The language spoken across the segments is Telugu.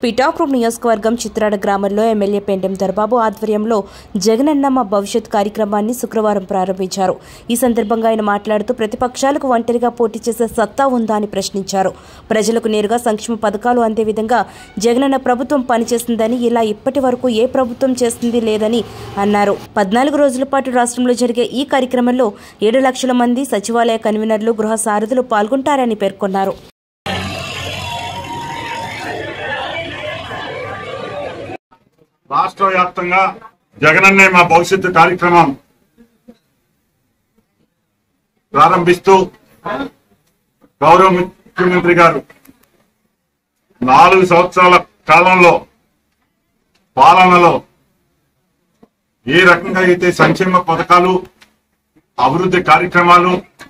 పిఠాపురం నియోజకవర్గం చిత్రాడ గ్రామంలో ఎమ్మెల్యే పెండెం దర్బాబు ఆధ్వర్యంలో జగనన్న మా భవిష్యత్ కార్యక్రమాన్ని శుక్రవారం ప్రారంభించారు ఈ సందర్భంగా ఆయన మాట్లాడుతూ ప్రతిపక్షాలకు ఒంటరిగా పోటీ చేసే సత్తా ఉందా అని ప్రశ్నించారు ప్రజలకు నేరుగా సంక్షేమ పథకాలు అందే విధంగా జగనన్న ప్రభుత్వం పనిచేస్తుందని ఇలా ఇప్పటి వరకు ఏ ప్రభుత్వం చేస్తుంది లేదని అన్నారు పద్నాలుగు రోజుల పాటు రాష్ట్రంలో జరిగే ఈ కార్యక్రమంలో ఏడు లక్షల మంది సచివాలయ కన్వీనర్లు గృహ సారథులు పాల్గొంటారని పేర్కొన్నారు రాష్ట్ర వ్యాప్తంగా జగనన్నే మా భవిష్యత్తు కార్యక్రమం ప్రారంభిస్తూ గౌరవ ముఖ్యమంత్రి గారు నాలుగు సంవత్సరాల కాలంలో పాలనలో ఏ రకంగా అయితే సంక్షేమ పథకాలు అభివృద్ధి కార్యక్రమాలు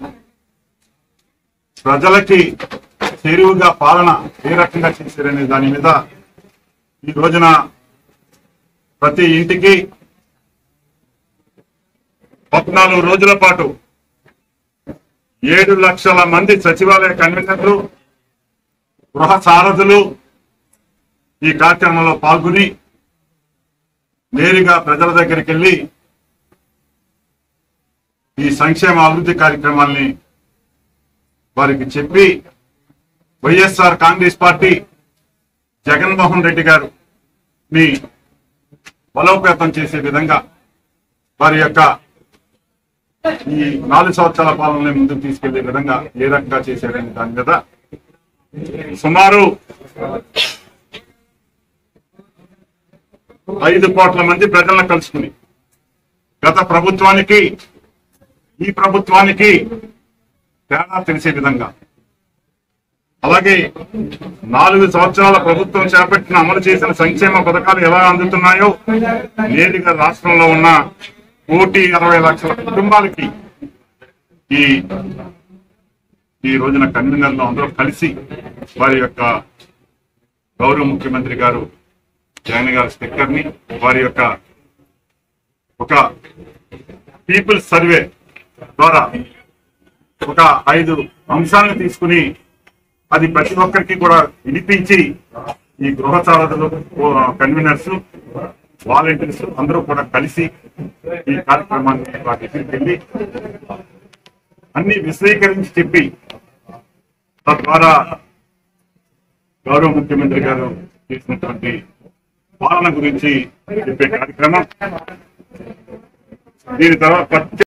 ప్రజలకి చేరువుగా పాలన ఏ రకంగా చేశారనే దాని మీద ఈ రోజున ప్రతి ఇంటికి పద్నాలుగు రోజుల పాటు ఏడు లక్షల మంది సచివాలయ కన్వీనర్లు గృహ సారథులు ఈ కార్యక్రమంలో పాల్గొని నేరుగా ప్రజల దగ్గరికి వెళ్ళి ఈ సంక్షేమ అభివృద్ధి కార్యక్రమాల్ని వారికి చెప్పి వైఎస్ఆర్ కాంగ్రెస్ పార్టీ జగన్మోహన్ రెడ్డి గారు ని బలోపేతం చేసే విధంగా వారి యొక్క ఈ నాలుగు సంవత్సరాల పాలనని ముందుకు తీసుకెళ్లే విధంగా ఏ రకంగా చేశారని దాని మీద సుమారు ఐదు కోట్ల మంది ప్రజలను కలుసుకుని గత ప్రభుత్వానికి ఈ ప్రభుత్వానికి తేడా తెలిసే విధంగా అలాగే నాలుగు సంవత్సరాల ప్రభుత్వం చేపట్టిన అమలు చేసిన సంక్షేమ పథకాలు ఎలా అందుతున్నాయో నేరుగా రాష్ట్రంలో ఉన్న కోటి అరవై లక్షల కుటుంబాలకి ఈ ఈ రోజున కన్వీనర్లు అందరూ కలిసి వారి యొక్క గౌరవ ముఖ్యమంత్రి గారు జగన్ గారి స్టిక్కర్ ని వారి యొక్క ఒక పీపుల్ సర్వే ద్వారా ఒక ఐదు అంశాలను తీసుకుని అది ప్రతి ఒక్కరికి కూడా వినిపించి ఈ గృహ సారథులు కన్వీనర్స్ వాలంటీర్స్ అందరూ కూడా కలిసి ఈ కార్యక్రమాన్ని వారి దగ్గరికి వెళ్ళి అన్ని విశదీకరించి చెప్పి తద్వారా గౌరవ ముఖ్యమంత్రి గారు చేసినటువంటి పాలన గురించి చెప్పే కార్యక్రమం దీని తర్వాత